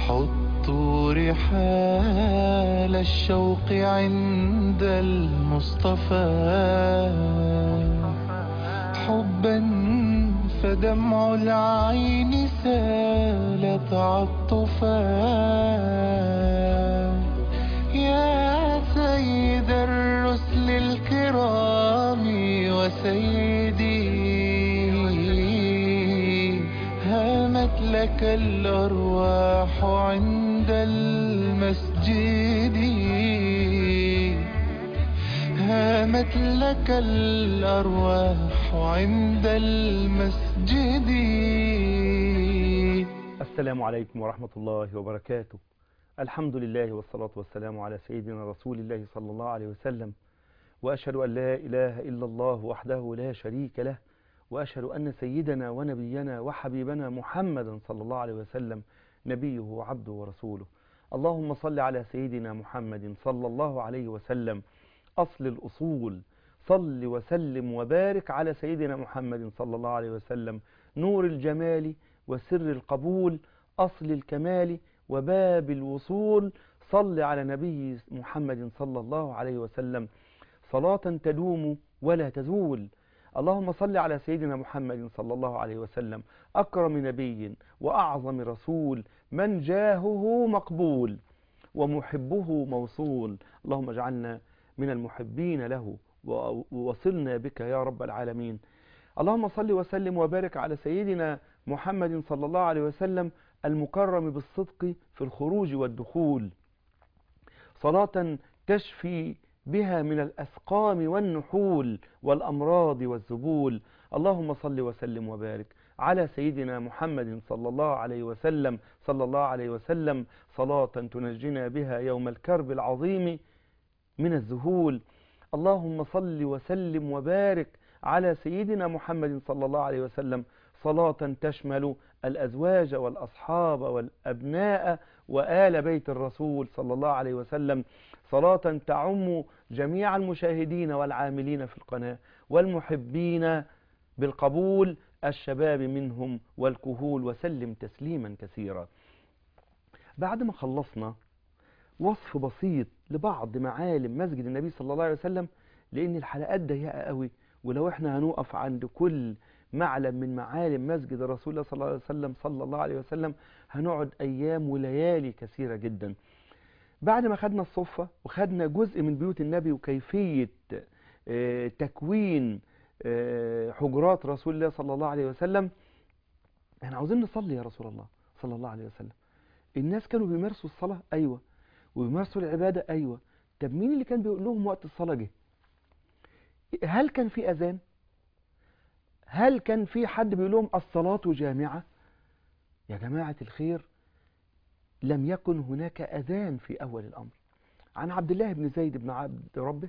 حطوا رحال الشوق عند المصطفى حبا فدمع العين سال تعطفا يا سيد الرسل الكرام وسيدي هامت لك الأرواح عند المسجد هامت لك الأرواح عند المسجد السلام عليكم ورحمة الله وبركاته الحمد لله والصلاة والسلام على سيدنا رسول الله صلى الله عليه وسلم وأشهد أن لا إله إلا الله وحده لا شريك له وأشهد أن سيدنا ونبينا وحبيبنا محمدا صلى الله عليه وسلم نبيه وعبده ورسوله اللهم صل على سيدنا محمد صلى الله عليه وسلم أصل الأصول صل وسلم وبارك على سيدنا محمد صلى الله عليه وسلم نور الجمال وسر القبول أصل الكمال وباب الوصول صل على نبي محمد صلى الله عليه وسلم صلاة تدوم ولا تزول اللهم صل على سيدنا محمد صلى الله عليه وسلم أكرم نبي وأعظم رسول من جاهه مقبول ومحبه موصول اللهم اجعلنا من المحبين له ووصلنا بك يا رب العالمين اللهم صل وسلم وبارك على سيدنا محمد صلى الله عليه وسلم المكرم بالصدق في الخروج والدخول صلاة تشفي بها من الأسقام والنحول والأمراض والذبول اللهم صل وسلم وبارك على سيدنا محمد صلى الله عليه وسلم صلى الله عليه وسلم صلاة تنجينا بها يوم الكرب العظيم من الذهول اللهم صل وسلم وبارك على سيدنا محمد صلى الله عليه وسلم صلاة تشمل الأزواج والأصحاب والأبناء وآل بيت الرسول صلى الله عليه وسلم صلاة تعم جميع المشاهدين والعاملين في القناة والمحبين بالقبول الشباب منهم والكهول وسلم تسليما كثيرا بعد ما خلصنا وصف بسيط لبعض معالم مسجد النبي صلى الله عليه وسلم لأن الحلقات ضيقة قوي ولو احنا هنقف عند كل معلم من معالم مسجد رسول الله صلى الله عليه وسلم صلى الله عليه وسلم هنقعد أيام وليالي كثيرة جدا بعد ما خدنا الصفة وخدنا جزء من بيوت النبي وكيفية تكوين حجرات رسول الله صلى الله عليه وسلم احنا عاوزين نصلي يا رسول الله صلى الله عليه وسلم الناس كانوا بيمارسوا الصلاة أيوة وبيمارسوا العبادة أيوة طب مين اللي كان بيقول لهم وقت الصلاة جه هل كان في أذان هل كان في حد بيقول لهم الصلاة جامعة يا جماعة الخير لم يكن هناك أذان في أول الأمر عن عبد الله بن زيد بن عبد ربه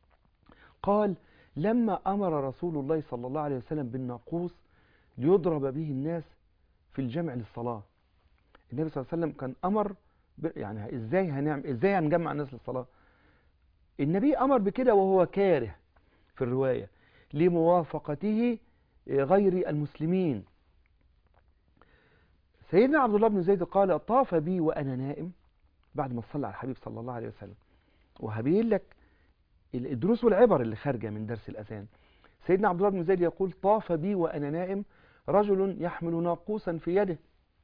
قال لما أمر رسول الله صلى الله عليه وسلم بالناقوس ليضرب به الناس في الجمع للصلاة النبي صلى الله عليه وسلم كان أمر يعني إزاي هنعمل إزاي هنجمع الناس للصلاة النبي أمر بكده وهو كاره في الرواية لموافقته غير المسلمين سيدنا عبد الله بن زيد قال طاف بي وأنا نائم بعد ما صلى على الحبيب صلى الله عليه وسلم وهبين لك الدروس والعبر اللي خارجة من درس الأذان سيدنا عبد الله بن زيد يقول طاف بي وأنا نائم رجل يحمل ناقوسا في يده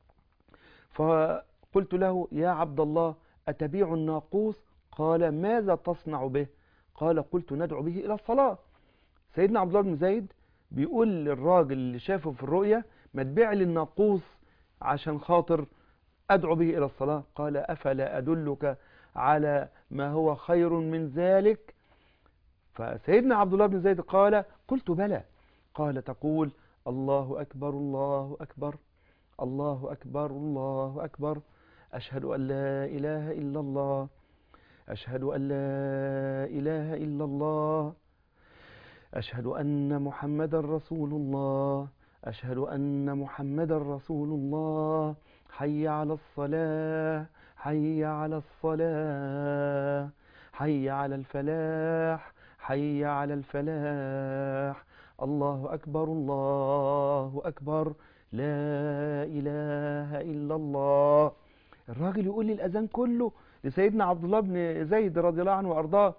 فقلت له يا عبد الله أتبيع الناقوس قال ماذا تصنع به قال قلت ندعو به إلى الصلاة سيدنا عبد الله بن زيد بيقول للراجل اللي شافه في الرؤية ما تبيع لي الناقوس عشان خاطر أدعو به إلى الصلاة قال أفلا أدلك على ما هو خير من ذلك فسيدنا عبد الله بن زيد قال قلت بلى قال تقول الله أكبر الله أكبر الله أكبر الله أكبر أشهد أن لا إله إلا الله أشهد أن لا إله إلا الله أشهد أن محمد رسول الله أشهد أن محمد رسول الله حي على الصلاة حي على الصلاة حي على الفلاح حي على الفلاح الله أكبر الله أكبر لا إله إلا الله الراجل يقول لي الأذان كله لسيدنا عبد الله بن زيد رضي الله عنه وأرضاه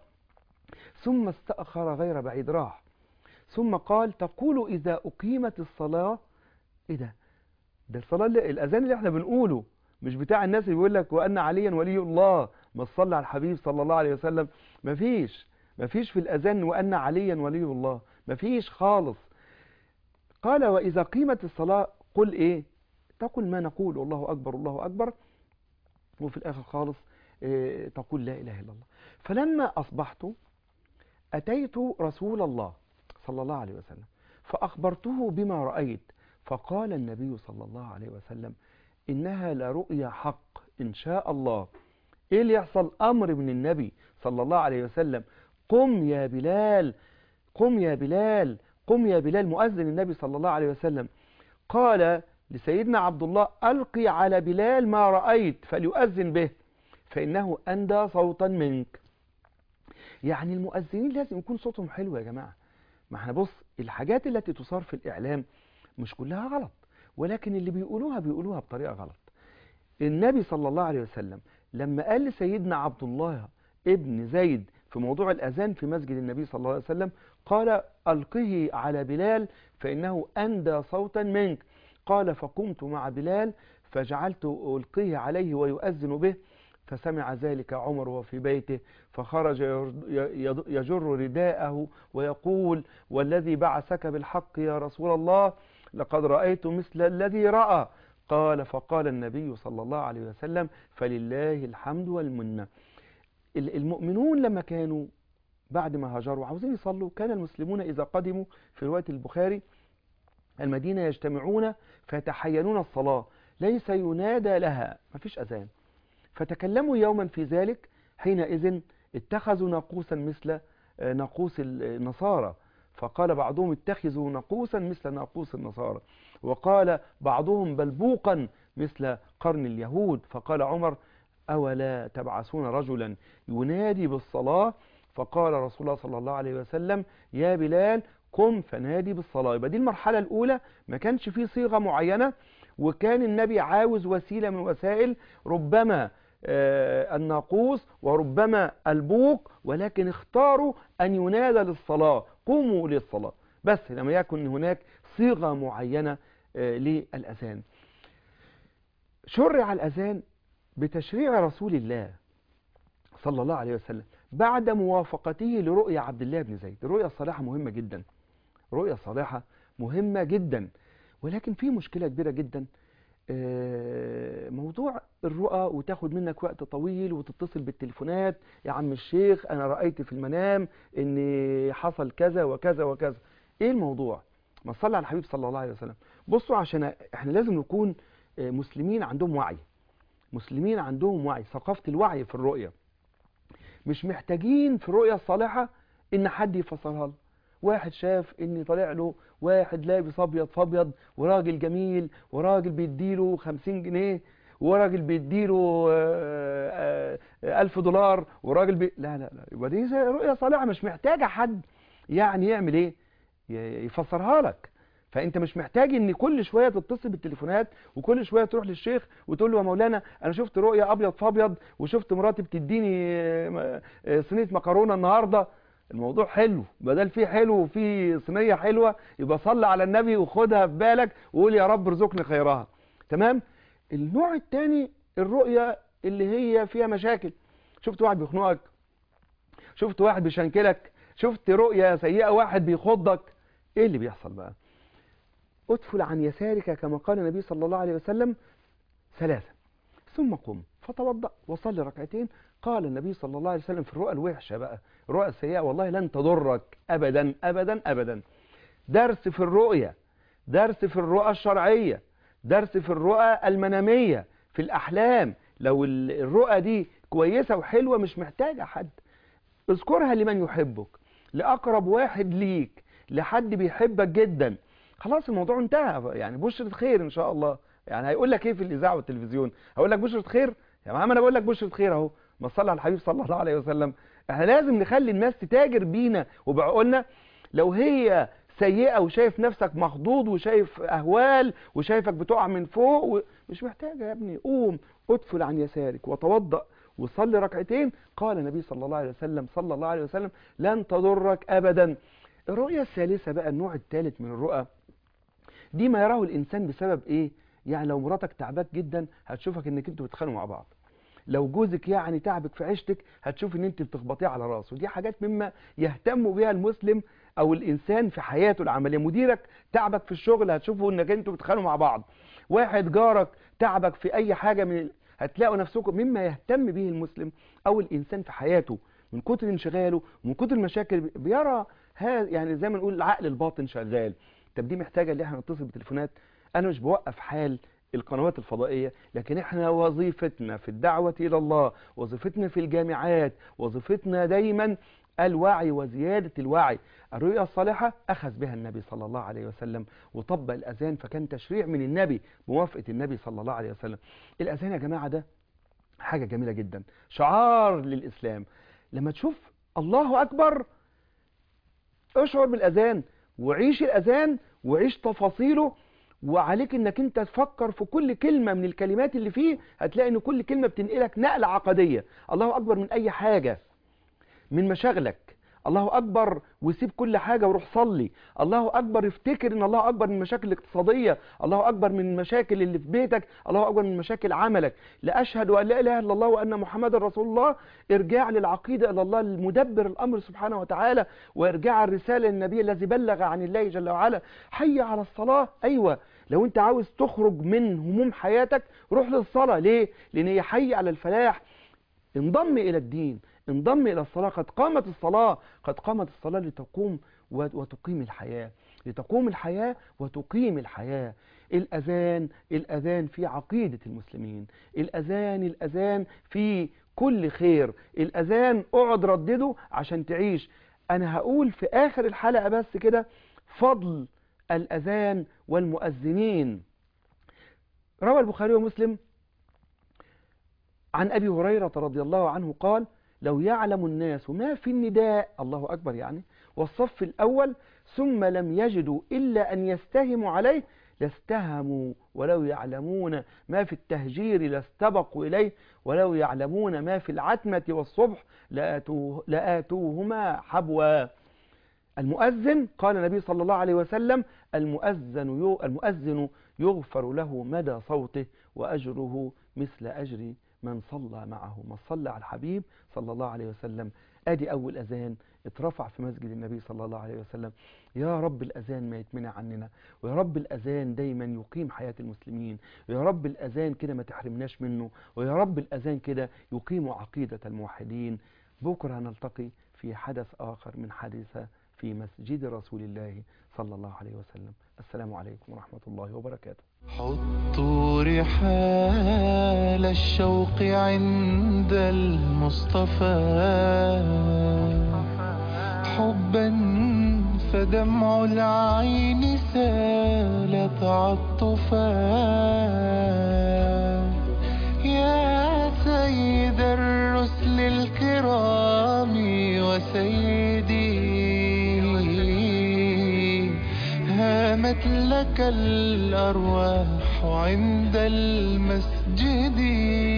ثم استأخر غير بعيد راح ثم قال تقول إذا أقيمت الصلاة إيه ده ده الصلاة اللي الأذان اللي احنا بنقوله مش بتاع الناس اللي بيقول لك وأن عليا ولي الله ما تصلي على الحبيب صلى الله عليه وسلم مفيش مفيش في الأذان وأن عليا ولي الله مفيش خالص قال وإذا قيمت الصلاة قل إيه تقول ما نقول الله أكبر الله أكبر وفي الآخر خالص إيه تقول لا إله إلا الله فلما أصبحت أتيت رسول الله صلى الله عليه وسلم فأخبرته بما رأيت فقال النبي صلى الله عليه وسلم إنها لرؤيا حق إن شاء الله إيه اللي يحصل أمر من النبي صلى الله عليه وسلم قم يا بلال قم يا بلال قم يا بلال مؤذن النبي صلى الله عليه وسلم قال لسيدنا عبد الله ألقي على بلال ما رأيت فليؤذن به فإنه أندى صوتا منك يعني المؤذنين لازم يكون صوتهم حلو يا جماعة ما احنا بص الحاجات التي تصار في الإعلام مش كلها غلط ولكن اللي بيقولوها بيقولوها بطريقة غلط النبي صلى الله عليه وسلم لما قال لسيدنا عبد الله ابن زيد في موضوع الأذان في مسجد النبي صلى الله عليه وسلم قال ألقه على بلال فإنه أندى صوتا منك قال فقمت مع بلال فجعلت ألقيه عليه ويؤذن به فسمع ذلك عمر وفي بيته فخرج يجر رداءه ويقول والذي بعثك بالحق يا رسول الله لقد رأيت مثل الذي رأى قال فقال النبي صلى الله عليه وسلم فلله الحمد والمنة المؤمنون لما كانوا بعد ما هاجروا عاوزين يصلوا كان المسلمون إذا قدموا في رواية البخاري المدينة يجتمعون فيتحينون الصلاة ليس ينادى لها ما فيش أذان فتكلموا يوما في ذلك حينئذ اتخذوا ناقوسا مثل ناقوس النصارى فقال بعضهم اتخذوا ناقوسا مثل ناقوس النصارى وقال بعضهم بلبوقا مثل قرن اليهود فقال عمر أولا تبعثون رجلا ينادي بالصلاة فقال رسول الله صلى الله عليه وسلم يا بلال قم فنادي بالصلاة يبقى دي المرحلة الأولى ما كانش فيه صيغة معينة وكان النبي عاوز وسيلة من وسائل ربما آه الناقوس وربما البوق ولكن اختاروا أن ينادى للصلاة قوموا للصلاة بس لم يكن هناك صيغة معينة آه للأذان شرع الأذان بتشريع رسول الله صلى الله عليه وسلم بعد موافقته لرؤية عبد الله بن زيد الرؤية الصالحة مهمة جدا رؤية صالحة مهمة جدا ولكن في مشكلة كبيرة جدا موضوع الرؤى وتاخد منك وقت طويل وتتصل بالتليفونات يا عم الشيخ انا رأيت في المنام ان حصل كذا وكذا وكذا ايه الموضوع ما صلى على الحبيب صلى الله عليه وسلم بصوا عشان احنا لازم نكون مسلمين عندهم وعي مسلمين عندهم وعي ثقافة الوعي في الرؤية مش محتاجين في الرؤية الصالحة ان حد يفسرها له واحد شاف ان طالع له واحد لابس ابيض فابيض وراجل جميل وراجل بيديله خمسين جنيه وراجل بيديله ألف دولار وراجل بي... لا لا لا يبقى دي رؤية صالحة مش محتاجة حد يعني يعمل ايه يفسرها لك فانت مش محتاج ان كل شويه تتصل بالتليفونات وكل شويه تروح للشيخ وتقول له يا مولانا انا شفت رؤيه ابيض فابيض وشفت مراتي بتديني صينيه مكرونه النهارده الموضوع حلو بدل فيه حلو وفيه صينيه حلوه يبقى صلي على النبي وخدها في بالك وقول يا رب ارزقني خيرها تمام النوع الثاني الرؤيه اللي هي فيها مشاكل شفت واحد بيخنقك شفت واحد بيشنكلك شفت رؤيه سيئه واحد بيخضك ايه اللي بيحصل بقى ادفل عن يسارك كما قال النبي صلى الله عليه وسلم ثلاثة ثم قم فتوضأ وصلي ركعتين قال النبي صلى الله عليه وسلم في الرؤى الوحشة بقى الرؤى السيئة والله لن تضرك أبدا أبدا أبدا درس في الرؤية درس في الرؤى الشرعية درس في الرؤى المنامية في الأحلام لو الرؤى دي كويسة وحلوة مش محتاجة حد اذكرها لمن يحبك لأقرب واحد ليك لحد بيحبك جدا خلاص الموضوع انتهى يعني بشرة خير ان شاء الله يعني هيقول لك ايه في الاذاعه والتلفزيون هقول لك بشرة خير يا محمد انا بقول لك بشرة خير اهو ما صلى على الحبيب صلى الله عليه وسلم احنا لازم نخلي الناس تتاجر بينا وبعقولنا لو هي سيئة وشايف نفسك مخضوض وشايف أهوال وشايفك بتقع من فوق و... مش محتاجة يا ابني قوم ادفل عن يسارك وتوضأ وصلي ركعتين قال النبي صلى الله عليه وسلم صلى الله عليه وسلم لن تضرك أبدا الرؤية الثالثة بقى النوع الثالث من الرؤى دي ما يراه الإنسان بسبب إيه يعني لو مراتك تعباك جدا هتشوفك انك انتوا بتتخانقوا مع بعض لو جوزك يعني تعبك في عيشتك هتشوف ان انت بتخبطيه على راسه دي حاجات مما يهتم بها المسلم او الانسان في حياته العمليه مديرك تعبك في الشغل هتشوفوا انك انتوا بتتخانقوا مع بعض واحد جارك تعبك في اي حاجه من ال- هتلاقوا نفسكم مما يهتم به المسلم او الانسان في حياته من كتر انشغاله ومن كتر المشاكل بيرى هذا يعني زي ما نقول العقل الباطن شغال طب دي محتاجه ان احنا نتصل بتليفونات انا مش بوقف حال القنوات الفضائية لكن احنا وظيفتنا في الدعوة إلى الله وظيفتنا في الجامعات وظيفتنا دايما الوعي وزيادة الوعي الرؤيا الصالحة أخذ بها النبي صلى الله عليه وسلم وطبق الأذان فكان تشريع من النبي بموافقة النبي صلى الله عليه وسلم الأذان يا جماعة ده حاجة جميلة جدا شعار للإسلام لما تشوف الله أكبر اشعر بالأذان وعيش الأذان وعيش تفاصيله وعليك انك انت تفكر في كل كلمة من الكلمات اللي فيه هتلاقي ان كل كلمة بتنقلك نقلة عقدية الله اكبر من اي حاجة من مشاغلك الله اكبر وسيب كل حاجة وروح صلي الله اكبر افتكر ان الله اكبر من المشاكل الاقتصادية الله اكبر من المشاكل اللي في بيتك الله اكبر من مشاكل عملك لا اشهد ان لا اله الا الله وان محمد رسول الله ارجاع للعقيدة الى الله المدبر الامر سبحانه وتعالى وارجاع الرسالة للنبي الذي بلغ عن الله جل وعلا حي على الصلاة ايوه لو انت عاوز تخرج من هموم حياتك روح للصلاة ليه لان هي حي على الفلاح انضم إلى الدين انضم إلى الصلاة قد قامت الصلاة قد قامت الصلاة لتقوم وت- وتقيم الحياة لتقوم الحياة وتقيم الحياة الأذان الأذان في عقيدة المسلمين الأذان الأذان في كل خير الأذان اقعد ردده عشان تعيش أنا هقول في آخر الحلقة بس كده فضل الأذان والمؤذنين روى البخاري ومسلم عن أبي هريرة رضي الله عنه قال لو يعلم الناس ما في النداء الله أكبر يعني والصف الأول ثم لم يجدوا إلا أن يستهموا عليه لاستهموا ولو يعلمون ما في التهجير لاستبقوا إليه ولو يعلمون ما في العتمة والصبح لآتوه لآتوهما حبوا المؤذن قال النبي صلى الله عليه وسلم المؤذن يو المؤذن يغفر له مدى صوته وأجره مثل أجر من صلى معه من صلى على الحبيب صلى الله عليه وسلم ادي اول اذان اترفع في مسجد النبي صلى الله عليه وسلم يا رب الاذان ما يتمنع عننا ويا رب الاذان دايما يقيم حياة المسلمين ويا رب الاذان كده ما تحرمناش منه ويا رب الاذان كده يقيم عقيدة الموحدين بكرة نلتقي في حدث اخر من حادثة في مسجد رسول الله صلى الله عليه وسلم السلام عليكم ورحمة الله وبركاته حطوا رحال الشوق عند المصطفى حبا فدمع العين سال تعطفا يا سيد الرسل الكرام وسيدي هامت لك الأرواح عند المسجد